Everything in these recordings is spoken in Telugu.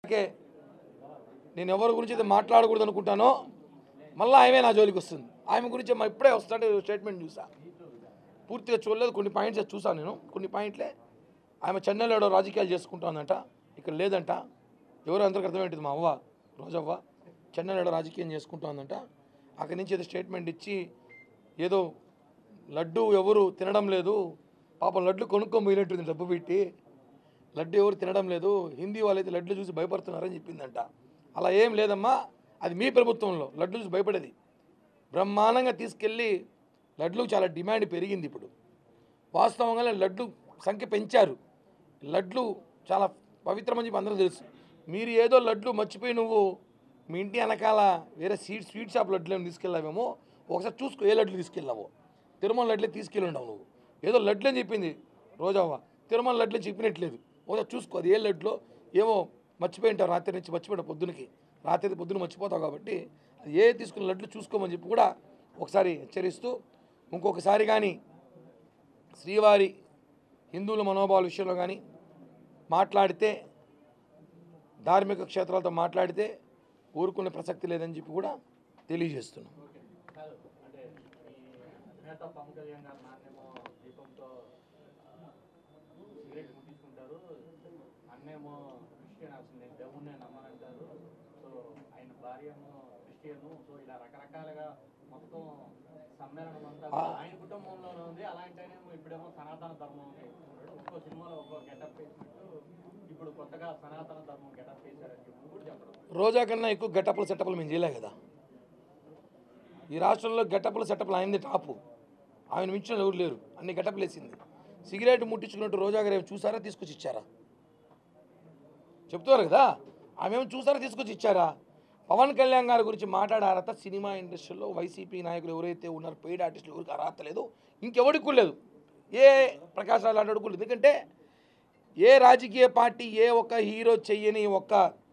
ఓకే నేను ఎవరి గురించి అయితే మాట్లాడకూడదు అనుకుంటానో మళ్ళీ ఆమె నా జోలికి వస్తుంది ఆమె గురించి మా ఇప్పుడే వస్తుంటే స్టేట్మెంట్ చూసా పూర్తిగా చూడలేదు కొన్ని పాయింట్స్ చూసాను నేను కొన్ని పాయింట్లే ఆమె చెన్నైలో రాజకీయాలు చేసుకుంటుందంట ఇక్కడ లేదంట ఎవరు అందరికి అర్థమేంటిది మా అవ్వ రోజవ్వ చెన్నైలో రాజకీయం చేసుకుంటుందంట అక్కడి నుంచి ఏదో స్టేట్మెంట్ ఇచ్చి ఏదో లడ్డు ఎవరు తినడం లేదు పాపం లడ్డు కొనుక్కొని పోయినట్టుంది డబ్బు పెట్టి లడ్డు ఎవరు తినడం లేదు హిందీ వాళ్ళైతే లడ్లు చూసి భయపడుతున్నారని చెప్పిందంట అలా ఏం లేదమ్మా అది మీ ప్రభుత్వంలో లడ్లు చూసి భయపడేది బ్రహ్మాండంగా తీసుకెళ్ళి లడ్లు చాలా డిమాండ్ పెరిగింది ఇప్పుడు వాస్తవంగా లడ్డు సంఖ్య పెంచారు లడ్లు చాలా పవిత్రమని చెప్పి అందరూ తెలుసు మీరు ఏదో లడ్లు మర్చిపోయి నువ్వు మీ ఇంటి వెనకాల వేరే స్వీట్ స్వీట్ షాప్ లడ్లు ఏమి తీసుకెళ్ళావేమో ఒకసారి చూసుకో ఏ లడ్లు తీసుకెళ్ళావో తిరుమల లడ్లే తీసుకెళ్ళి ఉండవు నువ్వు ఏదో లడ్లు అని చెప్పింది రోజావా తిరుమల లడ్లు చెప్పినట్లేదు ఒకసారి చూసుకో అది ఏ లడ్లో ఏమో మర్చిపోయి ఉంటావు రాత్రి నుంచి మర్చిపోయావు పొద్దునకి రాత్రి పొద్దున మర్చిపోతావు కాబట్టి అది ఏ తీసుకున్న లడ్లు చూసుకోమని చెప్పి కూడా ఒకసారి హెచ్చరిస్తూ ఇంకొకసారి కానీ శ్రీవారి హిందువుల మనోభావాల విషయంలో కానీ మాట్లాడితే ధార్మిక క్షేత్రాలతో మాట్లాడితే ఊరుకునే ప్రసక్తి లేదని చెప్పి కూడా తెలియజేస్తున్నాం కాదు అంటే ఈ నేత పవన్ కళ్యాణ్ గారు నాన్నేమో దీపంతో సిగరెట్ ముట్టించుకుంటారు అన్నేమో క్రిస్టియన్ అసలు నేను దేవుణ్ణి నమ్మనంటారు సో ఆయన భార్య ఏమో క్రిస్టియన్ సో ఇలా రకరకాలుగా మొత్తం సమ్మేళనం అంతా కూడా ఆయన కుటుంబంలోనే ఉంది అలాంటి ఆయనేమో ఇప్పుడేమో సనాతన ధర్మం ఉంది అంటున్నాడు. ఒక్కో సినిమాలో ఒక్కో గెటప్ వేసినట్టు ఇప్పుడు కొత్తగా సనాతన ధర్మం గెటప్ వేశారని చెప్పి కూడా చెప్పడం రోజా కన్నా ఎక్కువ గెటప్లు సెటప్లు మేము చేయలే కదా ఈ రాష్ట్రంలో గెటప్లు సెటప్లు అయింది టాపు ఆయన మించిన ఎవరు లేరు అన్ని గెటప్లు వేసింది సిగరెట్ ముట్టించుకున్నట్టు రోజా గారు ఏమి చూసారా తీసుకొచ్చి ఇచ్చారా చెప్తున్నారు కదా ఆమె ఏమి చూసారా తీసుకొచ్చి ఇచ్చారా పవన్ కళ్యాణ్ గారి గురించి మాట్లాడే అర్హత సినిమా ఇండస్ట్రీలో వైసీపీ నాయకులు ఎవరైతే ఉన్నారో పెయిడ్ ఆర్టిస్టులు ఎవరికి అర్హత లేదు ఇంకెవరికి కూడా లేదు ఏ ప్రకాశ్ రాజ్ లాంటి వాడికి కూడా లేదు ఎందుకంటే ఏ రాజకీయ పార్టీ ఏ ఒక్క హీరో చెయ్యని ఒక్క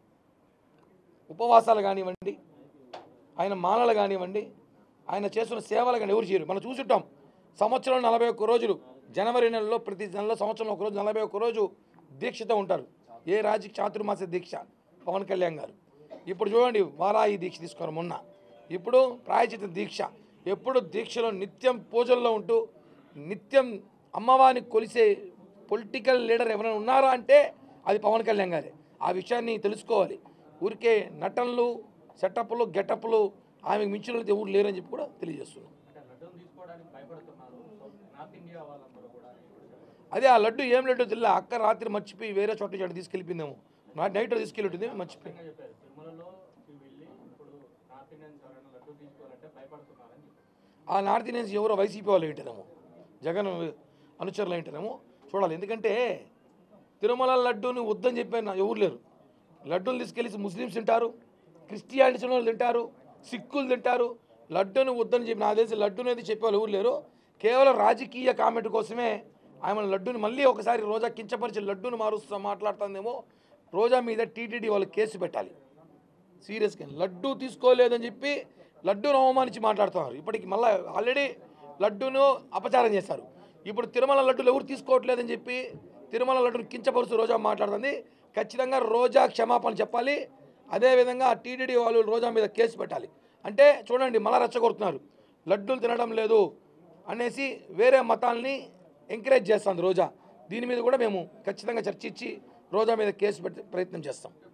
ఉపవాసాలు కానివ్వండి ఆయన మాలలు కానివ్వండి ఆయన చేస్తున్న సేవలు కానీ ఎవరు చేయరు మనం చూసుంటాం సంవత్సరం నలభై ఒక్క రోజులు జనవరి నెలలో ప్రతి నెలలో సంవత్సరంలో ఒక రోజు నలభై ఒక్క రోజు దీక్షతో ఉంటారు ఏ రాజకీయ చాతుర్మాస దీక్ష పవన్ కళ్యాణ్ గారు ఇప్పుడు చూడండి వారాయి దీక్ష తీసుకున్నారు మొన్న ఇప్పుడు ప్రాయచిత దీక్ష ఎప్పుడు దీక్షలో నిత్యం పూజల్లో ఉంటూ నిత్యం అమ్మవారిని కొలిసే పొలిటికల్ లీడర్ ఎవరైనా ఉన్నారా అంటే అది పవన్ కళ్యాణ్ గారే ఆ విషయాన్ని తెలుసుకోవాలి ఊరికే నటనలు సెటప్లు గెటప్లు ఆమెకు మించిన వాళ్ళు ఎవరు లేరని చెప్పి కూడా తెలియజేస్తున్నాం అంటే లడ్డూని తీసుకోవడానికి భయపడుతున్నారు సో నార్త్ ఇండియా వాళ్ళందరూ కూడా ఇప్పుడు చెప్పండి. అదే ఆ లడ్డు ఏం లడ్డు తెలియదు అక్క రాత్రి మర్చిపోయి వేరే చోట చోట తీసుకెళ్ళిపోయిందేమో నా నైట్ తీసుకెళ్ళి ఉంటుంది మర్చిపోయి స్పష్టంగా చెప్పారు తిరుమలలో వెళ్ళి ఇప్పుడు నార్త్ ఇండియన్స్ ఎవరైనా లడ్డు తీసుకోవాలంటే భయపడుతున్నారని చెప్పారు ఆ నార్త్ ఇండియన్స్ ఎవరో వైసీపీ వాళ్ళు ఏంటనేమో జగన్ అనుచరులు ఏంటనేమో చూడాలి ఎందుకంటే తిరుమల లడ్డూని వద్దని చెప్పిన ఎవరు లేరు లడ్డూని తీసుకెళ్ళి ముస్లిమ్స్ తింటారు క్రిస్టియానిటీ వాళ్ళు తింటారు సిక్కులు తింటారు లడ్డూని వద్దని చెప్పి నాకు తెలిసి లడ్డూని అయితే చెప్పేవాళ్ళు ఎవరు లేరు కేవలం రాజకీయ కామెంట్ కోసమే ఆమె లడ్డూని మళ్ళీ ఒకసారి రోజా కించపరిచి లడ్డూని మారుస్తూ మాట్లాడుతుందేమో రోజా మీద టీటీడీ వాళ్ళు కేసు పెట్టాలి సీరియస్గా లడ్డు తీసుకోలేదని చెప్పి లడ్డూను అవమానించి మాట్లాడుతున్నారు ఇప్పటికి మళ్ళీ ఆల్రెడీ లడ్డూను అపచారం చేశారు ఇప్పుడు తిరుమల లడ్డూలు ఎవరు తీసుకోవట్లేదని చెప్పి తిరుమల లడ్డును కించపరుస్తూ రోజా మాట్లాడుతుంది ఖచ్చితంగా రోజా క్షమాపణ చెప్పాలి అదేవిధంగా టీటీడీ వాళ్ళు రోజా మీద కేసు పెట్టాలి అంటే చూడండి మళ్ళా రెచ్చగొడుతున్నారు లడ్డూలు తినడం లేదు అనేసి వేరే మతాల్ని ఎంకరేజ్ చేస్తుంది రోజా దీని మీద కూడా మేము ఖచ్చితంగా చర్చించి రోజా మీద కేసు పెట్టే ప్రయత్నం చేస్తాం